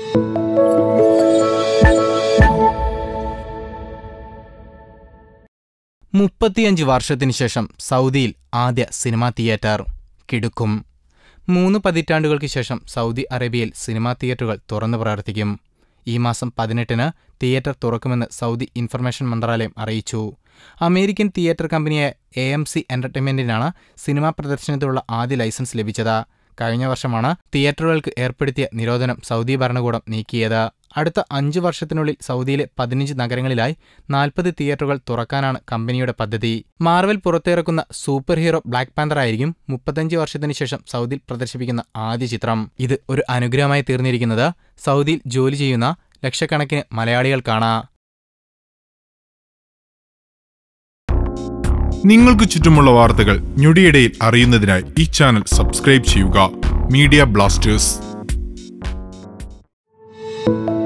മുപ്പത്തിയഞ്ച് വർഷത്തിനു ശേഷം സൗദിയിൽ ആദ്യ സിനിമാ തിയേറ്റർ കിടുക്കും മൂന്ന് പതിറ്റാണ്ടുകൾക്ക് ശേഷം സൗദി അറേബ്യയിൽ സിനിമാ തിയേറ്ററുകൾ തുറന്നു പ്രവർത്തിക്കും ഈ മാസം പതിനെട്ടിന് തിയേറ്റർ തുറക്കുമെന്ന് സൗദി ഇൻഫർമേഷൻ മന്ത്രാലയം അറിയിച്ചു അമേരിക്കൻ തിയേറ്റർ കമ്പനിയായ എ എം സി എന്റർടൈൻമെന്റിനാണ് സിനിമാ പ്രദർശനത്തിനുള്ള ആദ്യ ലൈസൻസ് ലഭിച്ചത് കഴിഞ്ഞ വർഷമാണ് തിയേറ്ററുകൾക്ക് ഏർപ്പെടുത്തിയ നിരോധനം സൗദി ഭരണകൂടം നീക്കിയത് അടുത്ത അഞ്ചു വർഷത്തിനുള്ളിൽ സൗദിയിലെ പതിനഞ്ച് നഗരങ്ങളിലായി നാൽപ്പത് തിയേറ്ററുകൾ തുറക്കാനാണ് കമ്പനിയുടെ പദ്ധതി മാർവൽ പുറത്തിറക്കുന്ന സൂപ്പർ ഹീറോ ബ്ലാക്ക് പാന്തർ ആയിരിക്കും മുപ്പത്തഞ്ച് വർഷത്തിനു ശേഷം സൗദിയിൽ പ്രദർശിപ്പിക്കുന്ന ആദ്യ ചിത്രം ഇത് ഒരു അനുഗ്രഹമായി തീർന്നിരിക്കുന്നത് സൗദിയിൽ ജോലി ചെയ്യുന്ന ലക്ഷക്കണക്കിന് മലയാളികൾക്കാണ് നിങ്ങൾക്ക് ചുറ്റുമുള്ള വാർത്തകൾ ഞൊടിയിടയിൽ അറിയുന്നതിനായി ഈ ചാനൽ സബ്സ്ക്രൈബ് ചെയ്യുക മീഡിയ ബ്ലാസ്റ്റേഴ്സ്